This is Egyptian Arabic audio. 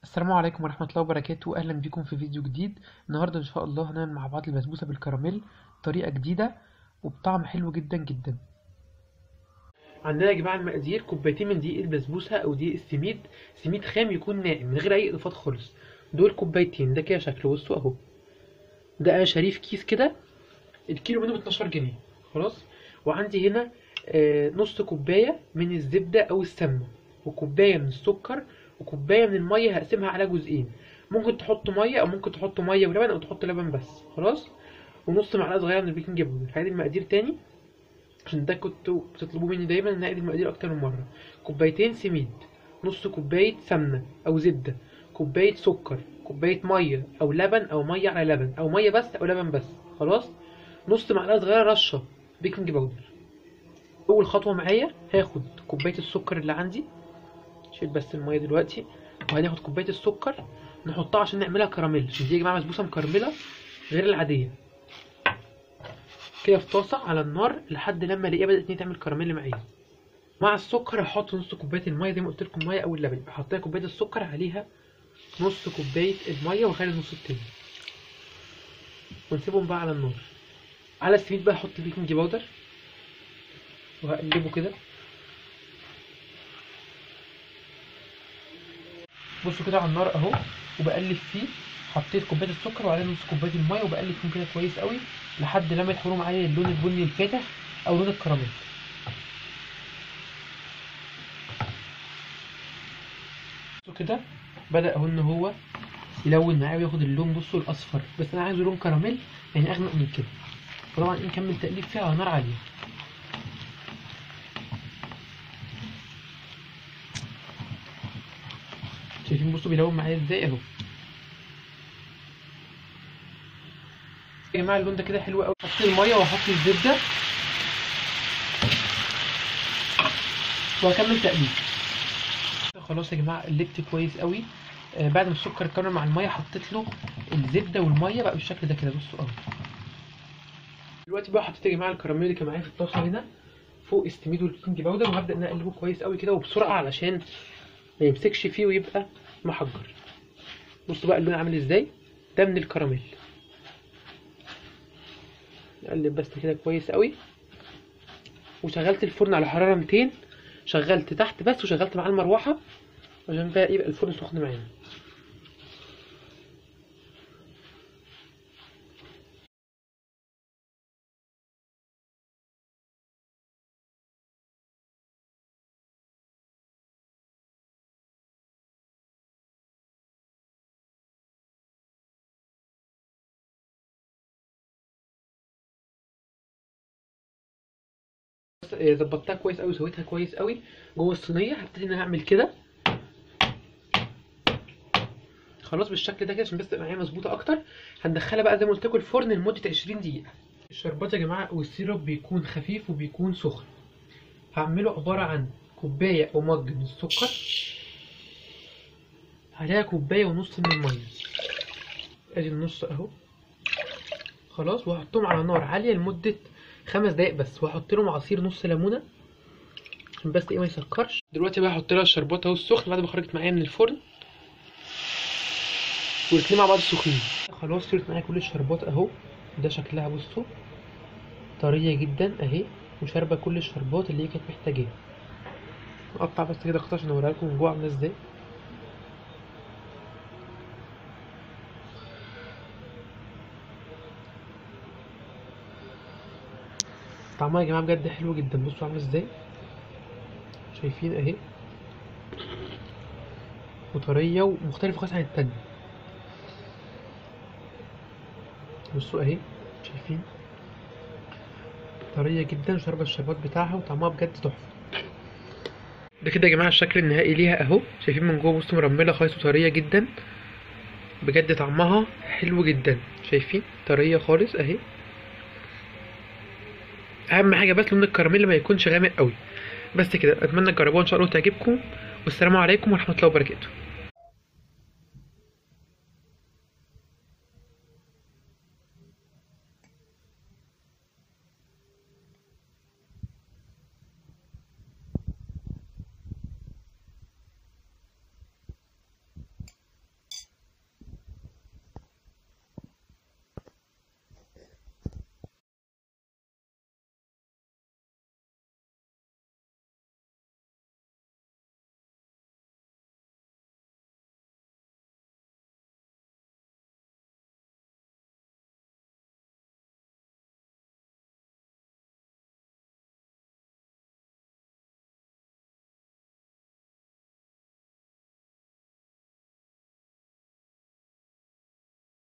السلام عليكم ورحمة الله وبركاته أهلا بكم في فيديو جديد النهاردة إن شاء الله هنعمل مع بعض البسبوسة بالكراميل طريقة جديدة وبطعم حلو جدا جدا عندنا يا جماعة المقادير كوبايتين من دقيق البسبوسة أو دقيق السميد سميد خام يكون ناعم من غير أي إضافات خالص دول كوبايتين ده كده شكله بصوا أهو ده أنا شاريه في كيس كده الكيلو منه ب 12 جنيه خلاص وعندي هنا آه نص كوباية من الزبدة أو السمنة وكوباية من السكر وكوبايه من الميه هقسمها على جزئين ممكن تحط ميه او ممكن تحط ميه ولبن او تحط لبن بس خلاص ونص معلقه صغيره من البيكنج باودر هعيد المقادير تاني عشان ده كنتوا بتطلبوه مني دايما ان اعيد المقادير اكتر من مره كوبايتين سميد نص كوبايه سمنه او زبده كوبايه سكر كوبايه ميه او لبن او ميه على لبن او ميه بس او لبن بس خلاص نص معلقه صغيره رشه بيكنج باودر اول خطوه معايا هاخد كوبايه السكر اللي عندي شيل بس الميه دلوقتي وهناخد كوبايه السكر نحطها عشان نعملها كراميل عشان دي يا جماعه بسبوسه مكرمله غير العاديه كده في طاسه على النار لحد لما الاقيها بدات ان هي تعمل كراميل معايا مع السكر هحط نص كوبايه الميه زي ما قلت لكم ميه او اللبن احط كوبايه السكر عليها نص كوبايه الميه واخلي النص التاني ونسيبهم بقى على النار على السميد بقى احط البيكنج باودر وهقلبه كده بصوا كده على النار اهو وبقلب فيه حطيت كوبايه السكر وعليه نص كوبايه الميه وبقلب فيهم كده كويس قوي لحد لما يدخلوا معايا اللون البني الفاتح او لون الكراميل بصوا كده بدا اهو ان هو يلون معايا وياخد اللون بصوا الاصفر بس انا عايزه لون كراميل يعني اغمق من كده فطبعا نكمل تقليب فيها على نار عاليه شايفين بصوا بيلون معايا ازاي اهو يا جماعه اللون ده كده حلو قوي احط الميه واحط الزبده وهكمل تقليب خلاص يا جماعه قلبت كويس قوي آه بعد ما السكر اتكرر مع الميه حطيت له الزبده والميه بقى بالشكل ده كده بصوا اهو دلوقتي بقى حطيت يا جماعه الكراميل اللي كان معايا في الطاسه هنا فوق السميد والبيكنج باودر وهبدا ان انا اقلبه كويس قوي كده وبسرعه علشان ما يمسكش فيه ويبقى محجر بصوا بقى اللون عامل ازاي ده من الكراميل نقلب بس كده كويس قوي وشغلت الفرن على حراره 200 شغلت تحت بس وشغلت معاه المروحه عشان بقى يبقى الفرن سخن معانا ظبطتها كويس قوي وسويتها كويس قوي جوه الصينيه هبتدي ان انا اعمل كده خلاص بالشكل ده كده عشان بس تبقى معايا مظبوطه اكتر هندخلها بقى زي ما قلت لكم الفرن لمده 20 دقيقه الشربات يا جماعه والسيرب بيكون خفيف وبيكون سخن هعمله عباره عن كوبايه او مج من السكر عليها كوبايه ونص من الميه ادي النص اهو خلاص وهحطهم على نار عاليه لمده خمس دقايق بس وهحط لهم عصير نص ليمونه عشان بس ايه ما يسكرش دلوقتي بقى هحط لها الشربات اهو السخن بعد ما خرجت معايا من الفرن والاتنين مع بعض سخنين خلاص صرت معايا كل الشربات اهو ده شكلها بصوا طريه جدا اهي وشاربه كل الشربات اللي هي كانت محتاجاها اقطع بس كده قطع عشان اوريها لكم من جوه عامله ازاي طعمها يا جماعه بجد حلو جدا بصوا عامله ازاي شايفين اهي وطريه ومختلفه خالص عن التانية بصوا اهي شايفين طريه جدا وشاربه الشربات بتاعها وطعمها بجد تحفه ده كده يا جماعه الشكل النهائي ليها اهو شايفين من جوه بصوا مرمله خالص وطريه جدا بجد طعمها حلو جدا شايفين طريه خالص اهي اهم حاجه بس لون الكراميل ما يكونش غامق قوي بس كده اتمنى تجربوها ان شاء الله تعجبكم والسلام عليكم ورحمه الله وبركاته